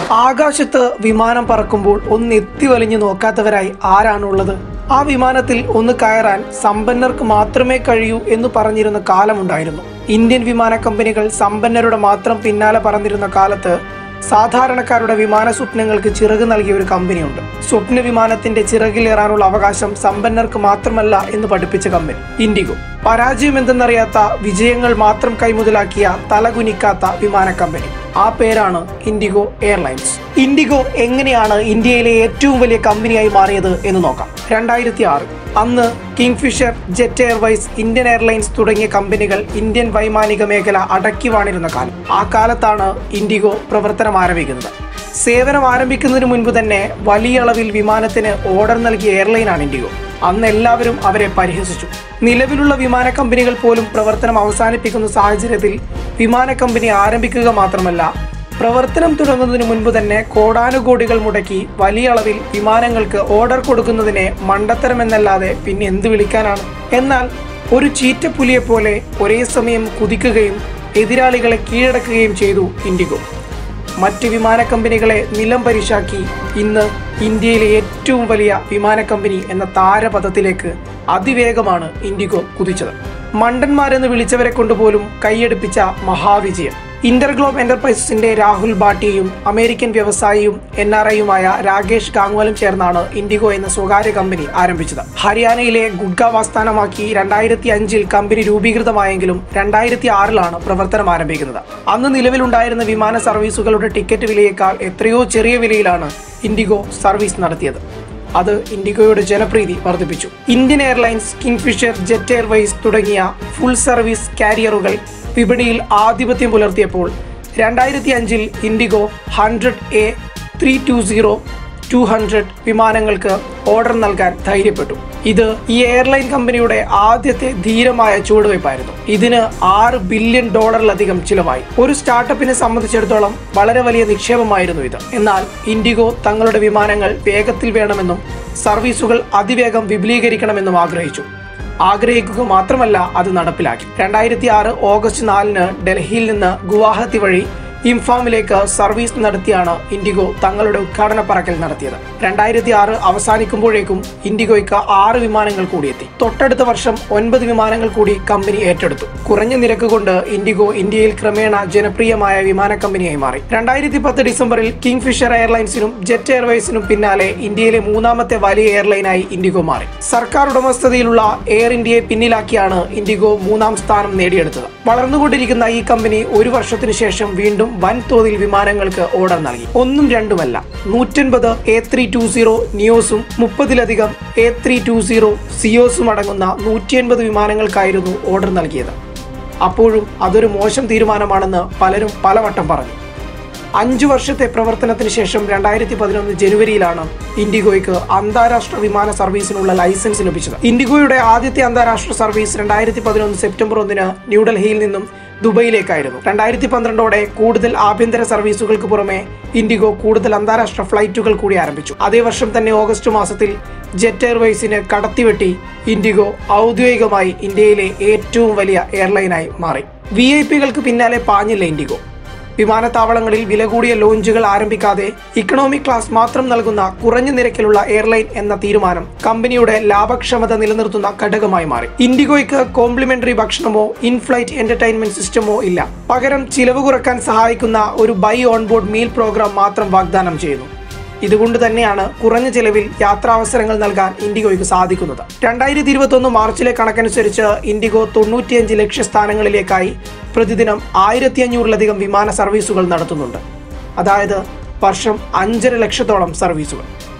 ആകാശത്ത് വിമാനം പറക്കുമ്പോൾ ഒന്ന് എത്തി വലിഞ്ഞു നോക്കാത്തവരായി ആരാണുള്ളത് ആ വിമാനത്തിൽ ഒന്ന് കയറാൻ സമ്പന്നർക്ക് മാത്രമേ കഴിയൂ എന്ന് പറഞ്ഞിരുന്ന കാലമുണ്ടായിരുന്നു ഇന്ത്യൻ വിമാന കമ്പനികൾ സമ്പന്നരുടെ മാത്രം പിന്നാലെ പറന്നിരുന്ന കാലത്ത് സാധാരണക്കാരുടെ വിമാന സ്വപ്നങ്ങൾക്ക് ചിറക് നൽകിയ ഒരു കമ്പനിയുണ്ട് സ്വപ്ന വിമാനത്തിന്റെ ചിറകിലേറാനുള്ള അവകാശം സമ്പന്നർക്ക് മാത്രമല്ല എന്ന് പഠിപ്പിച്ച കമ്പനി ഇൻഡിഗോ പരാജയം എന്തെന്നറിയാത്ത വിജയങ്ങൾ മാത്രം കൈമുതലാക്കിയ തലകുനിക്കാത്ത വിമാന കമ്പനി ആ പേരാണ് ഇൻഡിഗോ എയർലൈൻസ് ഇൻഡിഗോ എങ്ങനെയാണ് ഇന്ത്യയിലെ ഏറ്റവും വലിയ കമ്പനിയായി മാറിയത് എന്ന് നോക്കാം രണ്ടായിരത്തി ആറ് അന്ന് Kingfisher Jet Airways Indian Airlines തുടങ്ങിയ കമ്പനികൾ ഇന്ത്യൻ വൈമാനിക മേഖല അടക്കി വാണിരുന്ന കാലം ആ കാലത്താണ് ഇൻഡിഗോ പ്രവർത്തനം ആരംഭിക്കുന്നത് സേവനം ആരംഭിക്കുന്നതിന് മുൻപ് തന്നെ വലിയ അളവിൽ വിമാനത്തിന് ഓർഡർ നൽകിയ എയർലൈനാണ് ഇൻഡിഗോ അന്ന് എല്ലാവരും അവരെ പരിഹസിച്ചു നിലവിലുള്ള വിമാന കമ്പനികൾ പോലും പ്രവർത്തനം അവസാനിപ്പിക്കുന്ന സാഹചര്യത്തിൽ വിമാന കമ്പനി ആരംഭിക്കുക മാത്രമല്ല പ്രവർത്തനം തുടങ്ങുന്നതിന് മുൻപ് തന്നെ കോടാനുകോടികൾ മുടക്കി വലിയ അളവിൽ വിമാനങ്ങൾക്ക് ഓർഡർ കൊടുക്കുന്നതിനെ മണ്ടത്തരമെന്നല്ലാതെ പിന്നെ എന്ത് വിളിക്കാനാണ് എന്നാൽ ഒരു ചീറ്റപ്പുലിയെ പോലെ ഒരേ സമയം കുതിക്കുകയും എതിരാളികളെ കീഴടക്കുകയും ചെയ്തു ഇൻഡിഗോ മറ്റ് വിമാന കമ്പനികളെ നിലം പരിശാക്കി ഇന്ന് ഇന്ത്യയിലെ ഏറ്റവും വലിയ വിമാന കമ്പനി എന്ന താരപഥത്തിലേക്ക് അതിവേഗമാണ് ഇൻഡിഗോ കുതിച്ചത് മണ്ടന്മാരെന്ന് വിളിച്ചവരെ കൊണ്ടുപോലും കൈയടിപ്പിച്ച മഹാവിജയം ഇന്റർഗ്ലോബ് എന്റർപ്രൈസസിന്റെ രാഹുൽ ഭാട്ടിയും അമേരിക്കൻ വ്യവസായിയും എൻ ആർ ഐയുമായ രാകേഷ് ഗാംഗ്വാലും ചേർന്നാണ് ഇൻഡിഗോ എന്ന സ്വകാര്യ കമ്പനി ആരംഭിച്ചത് ഹരിയാനയിലെ ഗുഡ്ഗാവ് ആസ്ഥാനമാക്കി രണ്ടായിരത്തി അഞ്ചിൽ കമ്പനി രൂപീകൃതമായെങ്കിലും രണ്ടായിരത്തി ആറിലാണ് പ്രവർത്തനം ആരംഭിക്കുന്നത് അന്ന് നിലവിലുണ്ടായിരുന്ന വിമാന സർവീസുകളുടെ ടിക്കറ്റ് വിലയേക്കാൾ എത്രയോ ചെറിയ വിലയിലാണ് ഇൻഡിഗോ സർവീസ് നടത്തിയത് അത് ഇൻഡിഗോയുടെ ജനപ്രീതി വർദ്ധിപ്പിച്ചു Indian Airlines Kingfisher Jet Airways തുടങ്ങിയ ഫുൾ സർവീസ് കാരിയറുകൾ വിപണിയിൽ ആധിപത്യം പുലർത്തിയപ്പോൾ രണ്ടായിരത്തി അഞ്ചിൽ IndiGo hundred A three two zero two hundred വിമാനങ്ങൾക്ക് ഓർഡർ നൽകാൻ ധൈര്യപ്പെട്ടു ഇത് ഈ എയർലൈൻ കമ്പനിയുടെ ആദ്യത്തെ ധീരമായ ചുവടുവയ്പായിരുന്നു ഇതിന് ആറ് ബില്യൺ ഡോളറിലധികം ചിലവായി ഒരു സ്റ്റാർട്ടപ്പിനെ സംബന്ധിച്ചിടത്തോളം വളരെ വലിയ നിക്ഷേപമായിരുന്നു ഇത് എന്നാൽ ഇൻഡിഗോ തങ്ങളുടെ വിമാനങ്ങൾ വേഗത്തിൽ വേണമെന്നും സർവീസുകൾ അതിവേഗം വിപുലീകരിക്കണമെന്നും ആഗ്രഹിച്ചു ആഗ്രഹിക്കുക മാത്രമല്ല അത് നടപ്പിലാക്കി രണ്ടായിരത്തി ആറ് ഓഗസ്റ്റ് നാലിന് ഡൽഹിയിൽ നിന്ന് ഗുവാഹത്തി വഴി ഇംഫാമിലേക്ക് സർവീസ് നടത്തിയാണ് ഇൻഡിഗോ തങ്ങളുടെ ഉദ്ഘാടന പറക്കൽ നടത്തിയത് രണ്ടായിരത്തി ആറ് അവസാനിക്കുമ്പോഴേക്കും ഇൻഡിഗോയ്ക്ക് ആറ് വിമാനങ്ങൾ കൂടി എത്തി തൊട്ടടുത്ത വർഷം ഒൻപത് വിമാനങ്ങൾ കൂടി കമ്പനി ഏറ്റെടുത്തു കുറഞ്ഞ നിരക്ക് കൊണ്ട് ഇൻഡിഗോ ഇന്ത്യയിൽ ക്രമേണ ജനപ്രിയമായ വിമാന കമ്പനിയായി മാറി രണ്ടായിരത്തി പത്ത് ഡിസംബറിൽ കിങ് ഫിഷർ എയർലൈൻസിനും ജെറ്റ് എയർവേസിനും പിന്നാലെ ഇന്ത്യയിലെ മൂന്നാമത്തെ വലിയ എയർലൈനായി ഇൻഡിഗോ മാറി സർക്കാർ ഉടമസ്ഥതയിലുള്ള എയർ ഇന്ത്യയെ പിന്നിലാക്കിയാണ് ഇൻഡിഗോ മൂന്നാം സ്ഥാനം നേടിയെടുത്തത് വളർന്നുകൊണ്ടിരിക്കുന്ന ഈ കമ്പനി ഒരു വർഷത്തിനു ശേഷം വീണ്ടും വൻതോതിൽ വിമാനങ്ങൾക്ക് ഓർഡർ നൽകി ഒന്നും രണ്ടുമല്ല നൂറ്റൻപത് എ ത്രീ ടു സീറോ നിയോസും മുപ്പതിലധികം എ ത്രീ ടു സീറോ സിയോസും അടങ്ങുന്ന നൂറ്റി എൺപത് വിമാനങ്ങൾക്കായിരുന്നു ഓർഡർ നൽകിയത് അപ്പോഴും അതൊരു മോശം തീരുമാനമാണെന്ന് പലരും പലവട്ടം പറഞ്ഞു അഞ്ചു വർഷത്തെ പ്രവർത്തനത്തിന് ശേഷം രണ്ടായിരത്തി പതിനൊന്ന് ജനുവരിയിലാണ് ഇൻഡിഗോയ്ക്ക് അന്താരാഷ്ട്ര വിമാന സർവീസിനുള്ള ലൈസൻസ് ലഭിച്ചത് ഇൻഡിഗോയുടെ ആദ്യത്തെ അന്താരാഷ്ട്ര സർവീസ് രണ്ടായിരത്തി പതിനൊന്ന് സെപ്റ്റംബർ ഒന്നിന് ന്യൂഡൽഹിയിൽ നിന്നും ദുബൈയിലേക്കായിരുന്നു രണ്ടായിരത്തി പന്ത്രണ്ടോടെ കൂടുതൽ ആഭ്യന്തര സർവീസുകൾക്ക് പുറമെ ഇൻഡിഗോ കൂടുതൽ അന്താരാഷ്ട്ര ഫ്ലൈറ്റുകൾ കൂടി ആരംഭിച്ചു അതേ വർഷം തന്നെ ഓഗസ്റ്റ് മാസത്തിൽ ജെറ്റ് എയർവേസിന് കടത്തിവെട്ടി ഇൻഡിഗോ ഔദ്യോഗികമായി ഇന്ത്യയിലെ ഏറ്റവും വലിയ എയർലൈനായി മാറി വി ഐ പികൾക്ക് പിന്നാലെ പാഞ്ഞില്ല ഇൻഡിഗോ വിമാനത്താവളങ്ങളിൽ വില കൂടിയ ലോഞ്ചുകൾ ആരംഭിക്കാതെ ഇക്കണോമിക് ക്ലാസ് മാത്രം നൽകുന്ന കുറഞ്ഞ നിരക്കിലുള്ള എയർലൈൻ എന്ന തീരുമാനം കമ്പനിയുടെ ലാഭക്ഷമത നിലനിർത്തുന്ന ഘടകമായി മാറി ഇൻഡിഗോയ്ക്ക് കോംപ്ലിമെന്ററി ഭക്ഷണമോ ഇൻഫ്ലൈറ്റ് എന്റർടൈൻമെന്റ് സിസ്റ്റമോ ഇല്ല പകരം ചിലവ് കുറക്കാൻ സഹായിക്കുന്ന ഒരു ബൈ ഓൺബോർഡ് മീൽ പ്രോഗ്രാം മാത്രം വാഗ്ദാനം ചെയ്യുന്നു ഇതുകൊണ്ട് തന്നെയാണ് കുറഞ്ഞ ചെലവിൽ യാത്രാവസരങ്ങൾ നൽകാൻ ഇൻഡിഗോയ്ക്ക് സാധിക്കുന്നത് രണ്ടായിരത്തി ഇരുപത്തൊന്ന് മാർച്ചിലെ കണക്കനുസരിച്ച് ഇൻഡിഗോ തൊണ്ണൂറ്റിയഞ്ച് ലക്ഷ്യസ്ഥാനങ്ങളിലേക്കായി പ്രതിദിനം ആയിരത്തി അഞ്ഞൂറിലധികം വിമാന സർവീസുകൾ നടത്തുന്നുണ്ട് അതായത് വർഷം അഞ്ചര ലക്ഷത്തോളം സർവീസുകൾ